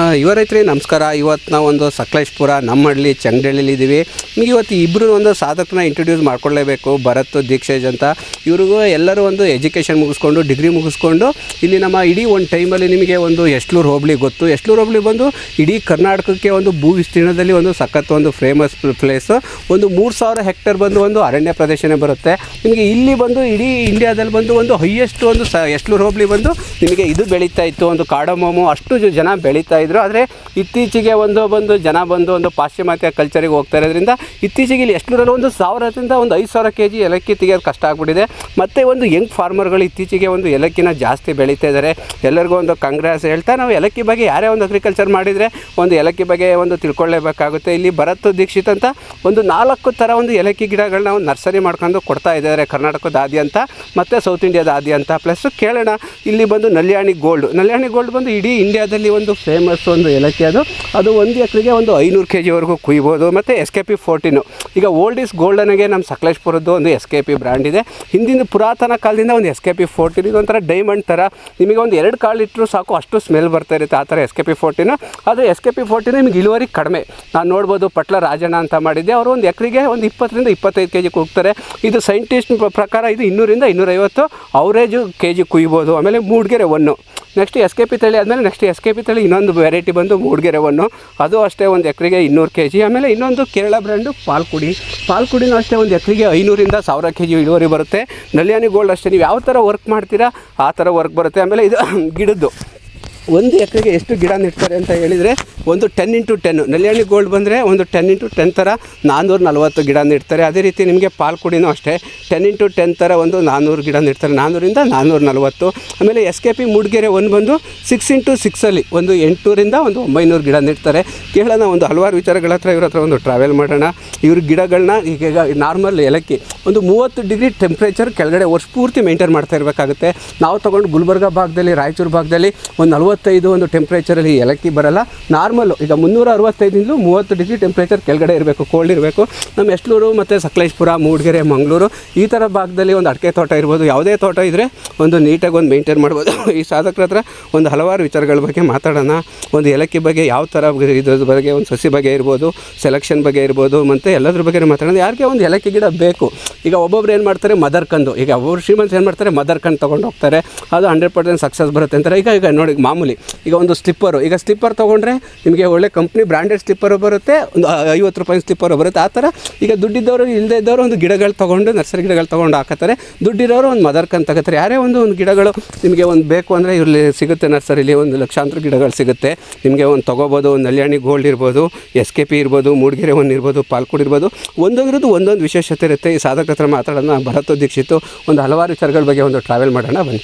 ಯುವ ರೈತರಿಗೆ ನಮಸ್ಕಾರ ಇವತ್ತು ನಾವು ಒಂದು ಸಕಲೇಶ್ಪುರ ನಮ್ಮ ಹಳ್ಳಿ ಚಂಗಡಳ್ಳಿಲಿ ಇದ್ದೀವಿ ನಿಮಗೆ ಇವತ್ತು ಇಬ್ಬರು ಒಂದು ಸಾಧಕನ ಇಂಟ್ರೊಡ್ಯೂಸ್ ಮಾಡ್ಕೊಳ್ಳೇಬೇಕು ಭರತ್ ದೀಕ್ಷೇಜ್ ಅಂತ ಇವ್ರಿಗೂ ಎಲ್ಲರೂ ಒಂದು ಎಜುಕೇಷನ್ ಮುಗಿಸ್ಕೊಂಡು ಡಿಗ್ರಿ ಮುಗಿಸ್ಕೊಂಡು ಇಲ್ಲಿ ನಮ್ಮ ಇಡೀ ಒಂದು ಟೈಮಲ್ಲಿ ನಿಮಗೆ ಒಂದು ಎಸ್ಲೂರು ಹೋಬಳಿ ಗೊತ್ತು ಎಸ್ಲೂರು ಹೋಬಳಿ ಬಂದು ಇಡೀ ಕರ್ನಾಟಕಕ್ಕೆ ಒಂದು ಭೂ ವಿಸ್ತೀರ್ಣದಲ್ಲಿ ಒಂದು ಸಖತ್ ಒಂದು ಫೇಮಸ್ ಪ್ಲೇಸು ಒಂದು ಮೂರು ಸಾವಿರ ಹೆಕ್ಟೇರ್ ಬಂದು ಒಂದು ಅರಣ್ಯ ಪ್ರದೇಶನೇ ಬರುತ್ತೆ ನಿಮಗೆ ಇಲ್ಲಿ ಬಂದು ಇಡೀ ಇಂಡಿಯಾದಲ್ಲಿ ಬಂದು ಒಂದು ಹೈಯೆಸ್ಟ್ ಒಂದು ಸ ಎಸ್ಲೂರು ಹೋಬಳಿ ಬಂದು ನಿಮಗೆ ಇದು ಬೆಳೀತಾ ಇತ್ತು ಒಂದು ಕಾಡಮೋಮು ಅಷ್ಟು ಜ- ಜನ ಬೆಳೀತಾ ಇದ್ರು ಆದರೆ ಇತ್ತೀಚೆಗೆ ಒಂದು ಬಂದು ಜನ ಬಂದು ಒಂದು ಪಾಶ್ಚಿಮಾತ್ಯ ಕಲ್ಚರಿಗೆ ಹೋಗ್ತಾ ಇರೋದ್ರಿಂದ ಇತ್ತೀಚೆಗೆ ಇಲ್ಲಿ ಎಸ್ಲೂರಲ್ಲಿ ಒಂದು ಸಾವಿರದಿಂದ ಒಂದು ಐದು ಸಾವಿರ ಕೆ ಜಿ ಏಲಕ್ಕಿ ತೆಗಿಯೋದು ಕಷ್ಟ ಆಗ್ಬಿಟ್ಟಿದೆ ಮತ್ತು ಒಂದು ಯಂಗ್ ಫಾರ್ಮರ್ಗಳು ಇತ್ತೀಚೆಗೆ ಒಂದು ಏಲಕ್ಕಿನ ಜಾಸ್ತಿ ಬೆಳೀತಾ ಇದ್ದಾರೆ ಎಲ್ಲರಿಗೂ ಒಂದು ಕಾಂಗ್ರೆಸ್ ಹೇಳ್ತಾ ನಾವು ಏಲಕ್ಕಿ ಬಗ್ಗೆ ಯಾರೇ ಒಂದು ಅಗ್ರಿಕಲ್ಚರ್ ಮಾಡಿದರೆ ಒಂದು ಏಲಕ್ಕಿ ಬಗ್ಗೆ ಒಂದು ತಿಳ್ಕೊಳ್ಳೇಬೇಕಾಗುತ್ತೆ ಇಲ್ಲಿ ಭರತ್ ದೀಕ್ಷಿತ್ ಅಂತ ಒಂದು ನಾಲ್ಕು ಥರ ಒಂದು ಏಲಕ್ಕಿ ಗಿಡಗಳನ್ನ ಒಂದು ನರ್ಸರಿ ಮಾಡ್ಕೊಂಡು ಕೊಡ್ತಾ ಇದ್ದಾರೆ ಕರ್ನಾಟಕದಾದ್ಯಂತ ಮತ್ತು ಸೌತ್ ಇಂಡಿಯಾದಾದ್ಯಂತ ಪ್ಲಸ್ ಕೇಳೋಣ ಇಲ್ಲಿ ಬಂದು ನಲ್ಯಾಣಿ ಗೋಲ್ಡ್ ನಲ್ಯಾಣಿ ಗೋಲ್ಡ್ ಬಂದು ಇಡೀ ಇಂಡಿಯಾದಲ್ಲಿ ಒಂದು ಫೇಮಸ್ ಒಂದು ಏಲಕ್ಕಿ ಅದು ಅದು ಒಂದು ಎಕರೆಗೆ ಒಂದು ಐನೂರು ಕೆ ಜಿವರೆಗೂ ಕುಯ್ಬೋದು ಮತ್ತು ಎಸ್ ಕೆ ಪಿ ಫೋರ್ಟೀನು ಈಗ ಓಲ್ಡ್ ಈಸ್ ಗೋಲ್ಡ್ ಅನ್ನಗೆ ನಮ್ಮ ಸಕಲೇಶ್ಪುರದ್ದು ಒಂದು ಎಸ್ ಕೆ ಪಿ ಬ್ರ್ಯಾಂಡ್ ಇದೆ ಹಿಂದಿನ ಪುರಾತನ ಕಾಲದಿಂದ ಒಂದು ಎಸ್ ಕೆ ಪಿ ಫೋರ್ಟೀನ್ ಇದು ಒಂಥರ ಡೈಮಂಡ್ ಥರ ನಿಮಗೆ ಒಂದು ಎರಡು ಕಾಳು ಇಟ್ಟರು ಸಾಕು ಅಷ್ಟು ಸ್ಮೆಲ್ ಬರ್ತಾ ಇರುತ್ತೆ ಆ ಥರ ಎಸ್ ಕೆ ಪಿ ಫೋರ್ಟೀನು ಆದರೆ ಎಸ್ ಕೆ ಪಿ ಫೋರ್ಟೀನ್ ನಿಮಗೆ ಇಳುವರಿ ಕಡಿಮೆ ನಾನು ನೋಡ್ಬೋದು ಪಟ್ಲ ರಾಜಣ್ಣ ಅಂತ ಮಾಡಿದ್ದೆ ಅವರು ಒಂದು ಎಕರೆಗೆ ಒಂದು ಇಪ್ಪತ್ತರಿಂದ ಇಪ್ಪತ್ತೈದು ಕೆ ಜಿ ಕೂಗ್ತಾರೆ ಇದು ಸೈಂಟಿಸ್ಟ್ ಪ್ರಕಾರ ಇದು ಇನ್ನೂರಿಂದ ಇನ್ನೂರೈವತ್ತು ಅವರೇಜು ಕೆ ಜಿ ಕುಯ್ಬೋದು ಆಮೇಲೆ Mudigere one next S K P ತಳಿ ಆದಮೇಲೆ ನೆಕ್ಸ್ಟ್ ಎಸ್ ಕೆ ಪಿ ತಳಿ ಇನ್ನೊಂದು ವೆರೈಟಿ ಬಂದು ಮೂಡ್ಗೆರೆ ಒನ್ನು ಅದು ಅಷ್ಟೇ ಒಂದು ಎಕರೆಗೆ ಇನ್ನೂರು ಕೆ ಜಿ ಆಮೇಲೆ ಇನ್ನೊಂದು ಕೇರಳ ಬ್ರ್ಯಾಂಡು ಪಾಲ್ಕುಡಿ ಪಾಲ್ಕುಡಿನೂ ಅಷ್ಟೇ ಒಂದು ಎಕರೆಗೆ ಐನೂರಿಂದ ಸಾವಿರ ಕೆ ಜಿ ಇಳುವರಿ ಬರುತ್ತೆ ನಲ್ಯಾನಿ ಗೋಲ್ಡ್ ಅಷ್ಟೇ ನೀವು ಯಾವ ಥರ ವರ್ಕ್ ಮಾಡ್ತೀರಾ ಆ ಥರ ವರ್ಕ್ ಬರುತ್ತೆ ಆಮೇಲೆ ಇದು ಗಿಡದ್ದು ಒಂದು ಎಕರೆಗೆ ಎಷ್ಟು ಗಿಡ ನೆಡ್ತಾರೆ ಅಂತ ಹೇಳಿದರೆ ಒಂದು ಟೆನ್ ಇಂಟು ಟೆನ್ ನಲ್ಯಾಣಿ ಗೋಲ್ಡ್ ಬಂದರೆ ಒಂದು ಟೆನ್ ಇಂಟು ಟೆನ್ ಥರ ನಾನ್ನೂರ ನಲ್ವತ್ತು ಗಿಡ ನೆಡ್ತಾರೆ ಅದೇ ರೀತಿ ನಿಮಗೆ ಪಾಲ್ಕುಡಿನೂ ಅಷ್ಟೇ ಟೆನ್ ಇಂಟು ಟೆನ್ ಥರ ಒಂದು ನಾನ್ನೂರು ಗಿಡ ನೆಡ್ತಾರೆ ನಾನ್ನೂರಿಂದ ನಾನ್ನೂರ ನಲ್ವತ್ತು ಆಮೇಲೆ ಎಸ್ ಕೆ ಪಿ ಮೂಡ್ಗೆರೆ ಒಂದು ಬಂದು ಸಿಕ್ಸ್ ಇಂಟು ಸಿಕ್ಸಲ್ಲಿ ಒಂದು ಎಂಟುನೂರಿಂದ ಒಂದು ಒಂಬೈನೂರು ಗಿಡ ನೆಡ್ತಾರೆ ಕೇಳೋಣ ಒಂದು ಹಲವಾರು ವಿಚಾರಗಳ ಹತ್ರ ಇವ್ರ ಹತ್ರ ಒಂದು ಟ್ರಾವೆಲ್ ಮಾಡೋಣ ಇವ್ರ ಗಿಡಗಳನ್ನ ಈಗ ನಾರ್ಮಲ್ ಏಲಕ್ಕಿ ಒಂದು ಮೂವತ್ತು ಡಿಗ್ರಿ ಟೆಂಪ್ರೇಚರ್ ಕೆಳಗಡೆ ವರ್ಷ ಪೂರ್ತಿ ಮೇಂಟೈನ್ ಮಾಡ್ತಾ ಇರಬೇಕಾಗುತ್ತೆ ನಾವು ತೊಗೊಂಡು ಗುಲ್ಬರ್ಗ ಭಾಗದಲ್ಲಿ ರಾಯಚೂರು ಭಾಗದಲ್ಲಿ ಒಂದು ನಲವತ್ತೈದು ಒಂದು ಟೆಂಪ್ರೇಚರಲ್ಲಿ ಏಲಕ್ಕಿ ಬರಲ್ಲ ನಾರ್ಮಲ್ಲು ಈಗ ಮುನ್ನೂರ ಅರವತ್ತೈದಿಂದಲೂ ಮೂವತ್ತು ಡಿಗ್ರಿ ಟೆಂಪ್ರೇಚರ್ ಕೆಳಗಡೆ ಇರಬೇಕು ಕೋಲ್ಡ್ ಇರಬೇಕು ನಮ್ಮ ಎಸ್ಲೂರು ಮತ್ತು ಸಕಲೇಶ್ಪುರ ಮೂಡಿಗೆರೆ ಮಂಗಳೂರು ಈ ಥರ ಭಾಗದಲ್ಲಿ ಒಂದು ಅಡಿಕೆ ತೋಟ ಇರ್ಬೋದು ಯಾವುದೇ ತೋಟ ಇದ್ದರೆ ಒಂದು ನೀಟಾಗಿ ಒಂದು ಮೇಂಟೈನ್ ಮಾಡ್ಬೋದು ಈ ಸಾಧಕರ ಹತ್ರ ಒಂದು ಹಲವಾರು ವಿಚಾರಗಳ ಬಗ್ಗೆ ಮಾತಾಡೋಣ ಒಂದು ಏಲಕ್ಕಿ ಬಗ್ಗೆ ಯಾವ ಥರ ಇದ್ರ ಬಗ್ಗೆ ಒಂದು ಸಸಿ ಬಗ್ಗೆ ಇರ್ಬೋದು ಸೆಲೆಕ್ಷನ್ ಬಗ್ಗೆ ಇರ್ಬೋದು ಮತ್ತು ಎಲ್ಲದ್ರ ಬಗ್ಗೆ ಮಾತಾಡೋಣ ಯಾರಿಗೆ ಒಂದು ಏಲಕ್ಕಿ ಗಿಡ ಬೇಕು ಈಗ ಒಬ್ಬೊಬ್ರು ಏನು ಮಾಡ್ತಾರೆ ಮದರ್ ಕಂದು ಈಗ ಒಬ್ಬರು ಶ್ರೀಮಂತ ಏನು ಮಾಡ್ತಾರೆ ಮದರ್ ಕಂದು ತೊಗೊಂಡು ಹೋಗ್ತಾರೆ ಅದು ಹಂಡ್ರೆಡ್ ಪರ್ಸೆಂಟ್ ಸಕ್ಸಸ್ ಬರುತ್ತೆ ಅಂತಾರೆ ಈಗ ಈಗ ನೋಡಿ ಮಾಮೂಲಿ ಈಗ ಒಂದು ಸ್ಲಿಪ್ಪರು ಈಗ ಸ್ಲಿಪ್ಪರ್ ತೊಗೊಂಡ್ರೆ ನಿಮಗೆ ಒಳ್ಳೆ ಕಂಪ್ನಿ ಬ್ರ್ಯಾಂಡೆಡ್ ಸ್ಲಿಪ್ಪರು ಬರುತ್ತೆ ಒಂದು ಐವತ್ತು ರೂಪಾಯಿ ಸ್ಲಿಪ್ಪರು ಬರುತ್ತೆ ಆ ಥರ ಈಗ ದುಡ್ಡಿದ್ದವರು ಇಲ್ಲದೇ ಇದ್ದವರು ಒಂದು ಗಿಡಗಳು ತೊಗೊಂಡು ನರ್ಸರಿ ಗಿಡಗಳು ತೊಗೊಂಡು ಹಾಕತ್ತಾರೆ ದುಡ್ಡಿರೋರು ಒಂದು ಮದರ್ ಕಂದು ತಗೋತಾರೆ ಯಾರೇ ಒಂದು ಒಂದು ಗಿಡಗಳು ನಿಮಗೆ ಒಂದು ಬೇಕು ಅಂದರೆ ಇಲ್ಲಿ ಸಿಗುತ್ತೆ ನರ್ಸರಿಲಿ ಒಂದು ಲಕ್ಷಾಂತರ ಗಿಡಗಳು ಸಿಗುತ್ತೆ ನಿಮಗೆ ಒಂದು ತೊಗೋಬೋದು ಒಂದು ನಲ್ಯಾಣಿ ಗೋಲ್ಡ್ ಇರ್ಬೋದು ಎಸ್ ಕೆ ಪಿ ಇರ್ಬೋದು ಮೂಡಿಗೆರೆ ಒಂದು ಇರ್ಬೋದು ಪಾಲ್ಕುಡ್ ಇರ್ಬೋದು ಒಂದೊಂದ್ರದ್ದು ಒಂದೊಂದು ವಿಶೇಷತೆ ಇರುತ್ತೆ ಈ ಸಾಧಕ ಹತ್ರ ಮಾತಾಡೋಣ ಭರತ್ ದೀಕ್ಷಿತ್ತು ಒಂದು ಹಲವಾರು ವಿಚಾರಗಳ ಬಗ್ಗೆ ಒಂದು ಟ್ರಾವೆಲ್ ಮಾಡೋಣ ಬನ್ನಿ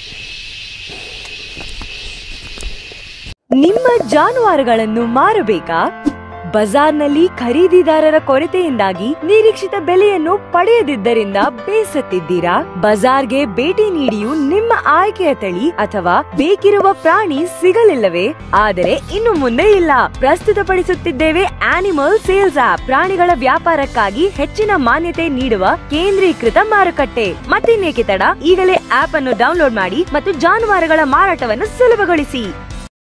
ನಿಮ್ಮ ಜಾನುವಾರುಗಳನ್ನು ಮಾರಬೇಕಾ ಬಜಾರ್ನಲ್ಲಿ ಖರೀದಿದಾರರ ಕೊರತೆಯಿಂದಾಗಿ ನಿರೀಕ್ಷಿತ ಬೆಲೆಯನ್ನು ಪಡೆಯದಿದ್ದರಿಂದ ಬೇಸತ್ತಿದ್ದೀರಾ ಬಜಾರ್ಗೆ ಭೇಟಿ ನೀಡಿಯೂ ನಿಮ್ಮ ಆಯ್ಕೆಯ ತಳಿ ಅಥವಾ ಬೇಕಿರುವ ಪ್ರಾಣಿ ಸಿಗಲಿಲ್ಲವೇ ಆದರೆ ಇನ್ನು ಮುಂದೆ ಇಲ್ಲ ಪ್ರಸ್ತುತಪಡಿಸುತ್ತಿದ್ದೇವೆ ಆನಿಮಲ್ ಸೇಲ್ಸ್ ಆಪ್ ಪ್ರಾಣಿಗಳ ವ್ಯಾಪಾರಕ್ಕಾಗಿ ಹೆಚ್ಚಿನ ಮಾನ್ಯತೆ ನೀಡುವ ಕೇಂದ್ರೀಕೃತ ಮಾರುಕಟ್ಟೆ ಮತ್ತಿನ್ನೇಕೆ ತಡ ಈಗಲೇ ಆಪ್ ಅನ್ನು ಡೌನ್ಲೋಡ್ ಮಾಡಿ ಮತ್ತು ಜಾನುವಾರುಗಳ ಮಾರಾಟವನ್ನು ಸುಲಭಗೊಳಿಸಿ